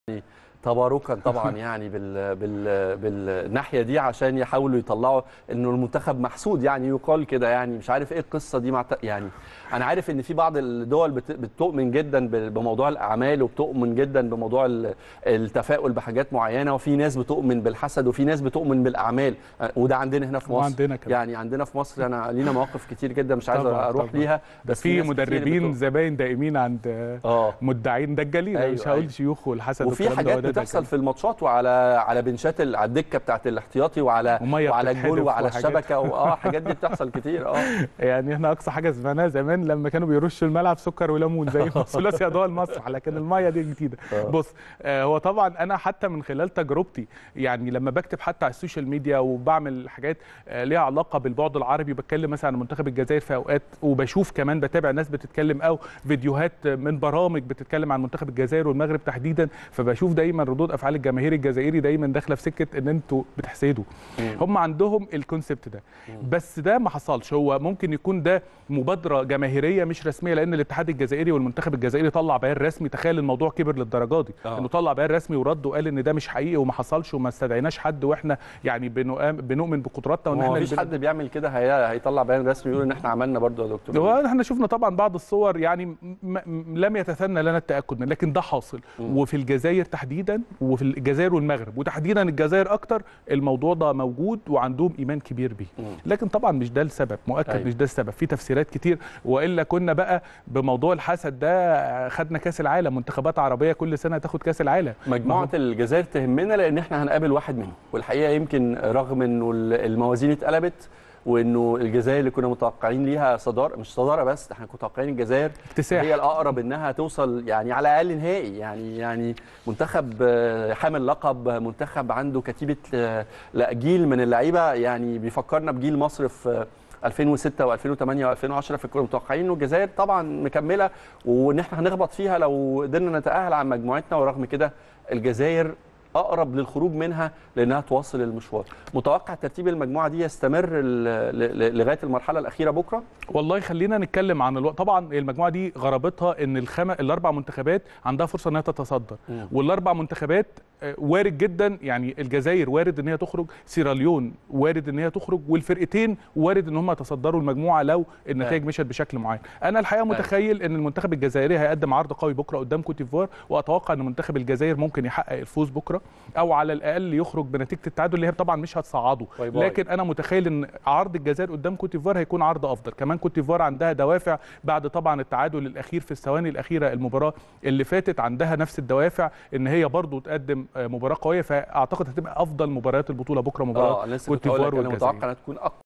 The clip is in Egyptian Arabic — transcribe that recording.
تباركا طبعا يعني بال بال بالناحيه دي عشان يحاولوا يطلعوا انه المنتخب محسود يعني يقال كده يعني مش عارف ايه القصه دي مع يعني انا عارف ان في بعض الدول بت- بتؤمن جدا ب- بموضوع الاعمال وبتؤمن جدا بموضوع ال- التفاؤل بحاجات معينه وفي ناس بتؤمن بالحسد وفي ناس بتؤمن بالاعمال أه، وده عندنا هنا في مصر وعندنا كمان. يعني عندنا في مصر انا لينا مواقف كتير جدا مش عايز طبعاً، اروح طبعاً. ليها ده بس في ناس كتير مدربين بتؤ- زباين دائمين عند اه مدعين دجالين أيوة، مش هقول أيوة. شيوخ والحسد وفي والكلام ده، حاجات وده بتحصل دجال. في الماتشات وعلى على بنشات ال- على الدكه بتاعت الاحتياطي وعلى ومية وعلى الجول بتتحدف وعلى وحاجات. الشبكه واه الحاجات دي بتحصل كتير اه يعني احنا اقصى حاجه سمعناها زمان لما كانوا بيرشوا الملعب سكر وليمون زي ثلاثي اضواء المسرح لكن الميه دي جديده آه. بص آه، هو طبعا انا حتى من خلال تجربتي يعني لما بكتب حتى على السوشيال ميديا وبعمل حاجات آه، ليها علاقه بالبعد العربي وبتكلم مثلا عن منتخب الجزائر في اوقات وبشوف كمان بتابع ناس بتتكلم او فيديوهات من برامج بتتكلم عن منتخب الجزائر والمغرب تحديدا فبشوف دايما ردود افعال الجماهير الجزائري دايما داخله في سكه ان انتوا بتحسدوا هم عندهم الكونسبت ده بس ده ما حصلش هو ممكن يكون ده مبادره جماهيريه مش رسميه لان الاتحاد الجزائري والمنتخب الجزائري طلع بيان رسمي تخيل الموضوع كبر للدرجه دي آه. انه طلع بيان رسمي ورد وقال ان ده مش حقيقي وما حصلش وما استدعيناش حد واحنا يعني بنؤمن, بنؤمن بقدراتنا وان هو احنا مفيش اللي حد بيعمل كده هي... هيطلع بيان رسمي يقول ان احنا عملنا برضو يا دكتور هو احنا شفنا طبعا بعض الصور يعني م- م- لم يتثنى لنا التاكد من لكن ده حاصل وفي الجزائر تحديدا وفي الجزائر والمغرب وتحديدا الجزائر اكتر الموضوع ده موجود وعندهم ايمان كبير بيه لكن طبعا مش ده السبب مؤكد أيوة. مش ده السبب في تفسيرات كتير والا كنا بقى بموضوع الحسد ده خدنا كاس العالم منتخبات عربيه كل سنه تاخد كاس العالم مجموعه الجزائر تهمنا لان احنا هنقابل واحد منهم والحقيقه يمكن رغم انه ال- الموازين اتقلبت وانه الجزائر اللي كنا متوقعين ليها صداره مش صداره بس ده احنا كنا متوقعين الجزائر اكتساح. هي الاقرب انها توصل يعني على الاقل نهائي يعني يعني منتخب آه، حامل لقب منتخب عنده كتيبه آه، لا جيل من اللعيبه يعني بيفكرنا بجيل مصر في آه، 2006 و2008 و2010 فكنا متوقعين انه الجزائر طبعا مكمله وان احنا هنخبط فيها لو قدرنا نتاهل عن مجموعتنا ورغم كده الجزائر اقرب للخروج منها لانها تواصل المشوار متوقع ترتيب المجموعه دي يستمر ل- ل- لغايه المرحله الاخيره بكره والله خلينا نتكلم عن الوقت طبعا المجموعه دي غرابتها ان الخم... الاربع منتخبات عندها فرصه انها تتصدر مم. والاربع منتخبات آه، وارد جدا يعني الجزائر وارد ان هي تخرج سيراليون وارد ان هي تخرج والفرقتين وارد ان هم يتصدروا المجموعه لو النتائج مشت بشكل معين انا الحقيقه متخيل ان المنتخب الجزائري هيقدم عرض قوي بكره قدام كوت ديفوار واتوقع ان منتخب الجزائر ممكن يحقق الفوز بكره او على الاقل يخرج بنتيجه التعادل اللي هي طبعا مش هتصعده باي باي. لكن انا متخيل ان عرض الجزائر قدام كوت ديفوار هيكون عرض افضل كمان كوت ديفوار عندها دوافع بعد طبعا التعادل الاخير في الثواني الاخيره المباراه اللي فاتت عندها نفس الدوافع ان هي برضو تقدم آه، مباراه قويه فاعتقد هتبقى افضل مباريات البطوله بكره مباراه اه لسه كوت كنت هقول لك ديفوار انا والجزائر متوقع انها تكون اقوى